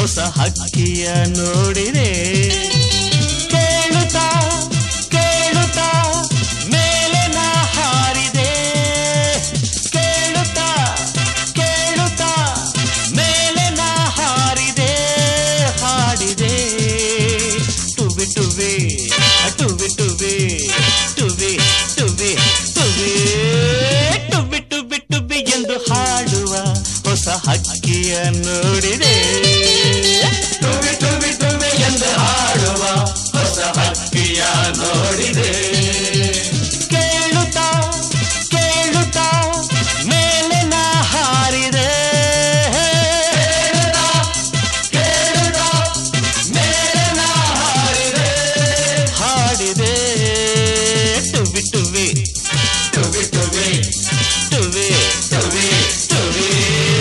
ಹೊಸ ಹಕ್ಕಿಯ ನೋಡಿದೆ ಕೇಳುತ್ತಾ ಕೇಳುತ್ತಾ ಮೇಲೆ ನಾ ಹಾರಿದೆ ಕೇಳುತ್ತಾ ಕೇಳುತ್ತಾ ಮೇಲೆ ನಾ ಹಾರಿದೆ ಹಾಡಿದೆ ಟುವಿ ಟುವಿ ಟುವಿ ಟುವಿ ಟುವಿ ಟುವಿ ಟುವಿ ಟುವಿ ಟುವಿ ಟುವಿ ಎಂದು ಹಾಡುವ ಹೊಸ ಹಕ್ಕಿಯ ನೋಡಿದೆ ಟುವಿ ಟುವಿ ಟುವಿ ಎಂದು ಹಾಡುವ ಹೊಸ ಹಕ್ಕಿಯ ನೋಡಿದೆ ಕೇಳುತ್ತಾ ಕೇಳುತ್ತಾ ಮೇಲೆ ನಾ ಹಾರಿದೆ ಕೇಳುತ್ತಾ ಕೇಳುತ್ತಾ ಮೇಲೆ ನಾ ಹಾರಿದೆ ಹಾಡಿದೆ ಟುವಿ ಟುವಿ ಟುವಿ ಟುವಿ ಟುವಿ ಟುವಿ ಟುವಿ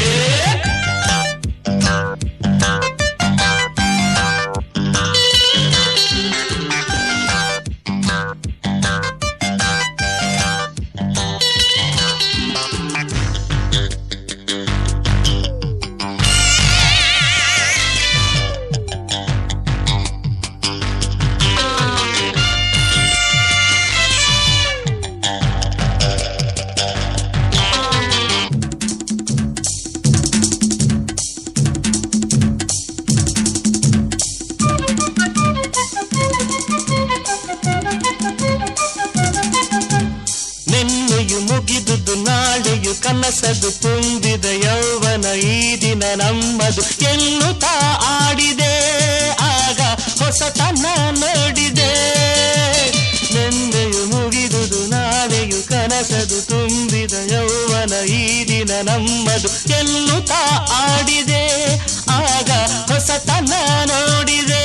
ನಿನ್ನೆಯು ಮುಗಿದುದು ನಾಳೆಯು ಕನಸದು ತುಂಬಿದ ಯೌವನ ಈ ದಿನ ನಮ್ಮದು ಎನ್ನುತ್ತಾ ಆಡಿದೆ ಆಗ ಹೊಸತನ ನೋಡಿದೆ ನಿನ್ನೆಯು ಮುಗಿದುದು ನಾಳೆಯು ಕನಸದು ತುಂಬಿದ ಯೌವನ ಈ ದಿನ ನಮ್ಮದು ಎನ್ನುತ್ತಾ ಆಡಿದೆ ಆಗ ಹೊಸತನ ನೋಡಿದೆ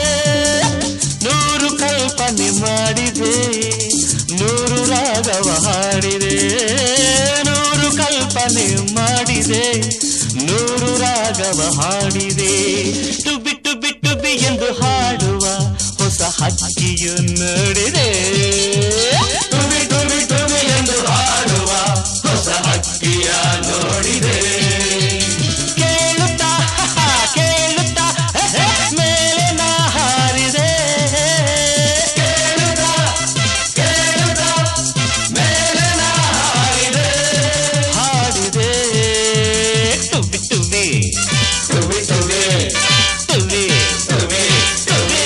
ನೂರು ಕಲ್ಪನೆ ಮಾಡಿದೆ ನೂರು ರಾಗವ ಹಾಡಿದೆ ನೂರು ಕಲ್ಪನೆ ಮಾಡಿದೆ ನೂರು ರಾಗವ ಹಾಡಿದೆ ಟುಬಿ ಟುಬಿ ಟುಬಿ ಎಂದು ಹಾಡುವ ಹೊಸ ಹಕ್ಕಿಯು ನೋಡಿದೆ ಟುಬಿ ಟುಬಿ ಟುಬಿ ಎಂದು ಹಾಡುವ ಹೊಸ ಹಕ್ಕಿಯ ನೋಡಿದೆ ಕೇಳುತ್ತಾ ಕೇಳುತ್ತಾ ಮೇಲೆ ನಾ ಹಾರಿದೆ ಕೇಳುತ್ತಾ ಕೇಳುತ್ತಾ ಮೇಲೆ ನಾ ಹಾರಿದೆ ಹಾಡಿದೆ ಟುಬಿ ಟುಬಿ ಟುಬಿ ಟುಬಿ ಟುಬಿ ಟುಬಿ ಟುಬಿ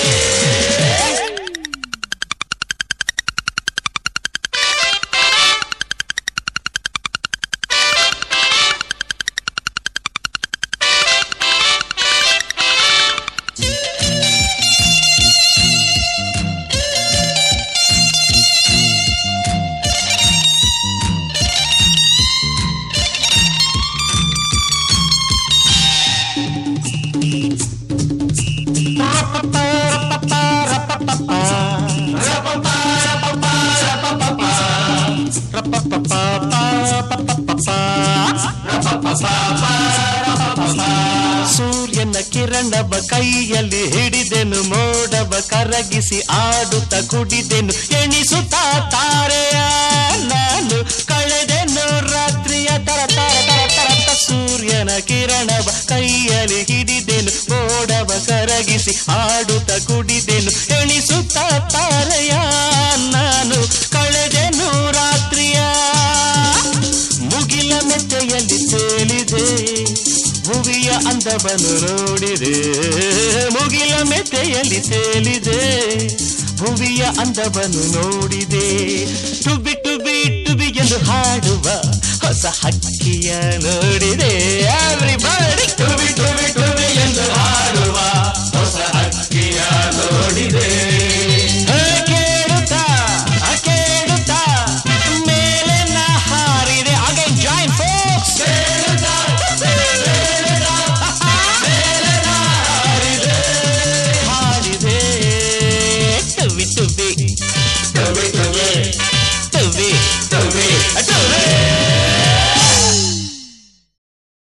ಸೂರ್ಯನ ಕಿರಣವ ಕೈಯಲ್ಲಿ ಹಿಡಿದೆನು ಮೋಡವ ಕರಗಿಸಿ ಆಡುತ್ತ ಕುಡಿದೆನು ಎಣಿಸುತ್ತಾ ತಾರೆಯ ನಾನು ಕಳೆದೆನು ರಾತ್ರಿಯ ತರ ತರ ತರ ತರ ತ ಸೂರ್ಯನ ಕಿರಣವ ಕೈಯಲ್ಲಿ ಹಿಡಿದೆನು ಮೋಡವ ಕರಗಿಸಿ ಆಡುತ್ತ ಕುಡಿದೆನು ಎಣಿಸುತ್ತಾ ತಾರೆಯ ನಾನು ಕಳೆದೆನು ರಾತ್ರಿಯ ಮುಗಿಲ ಮೆತ್ತೆಯಲ್ಲಿ ತೇಲಿದೆ ಭುವಿಯ ಅಂದವನ್ನು ನೋಡಿದೆ ಮುಗಿಲ ಮೆತ್ತೆಯಲ್ಲಿ ತೇಲಿದೆ ಭುವಿಯ ಅಂದವನ್ನು ನೋಡಿದೆ ಟುಬಿ ಟುಬಿ ಟುಬಿ ಎಂದು ಹಾಡುವ ಹೊಸ ಹಕ್ಕಿಯ ನೋಡಿದೆ ಎವ್ರಿ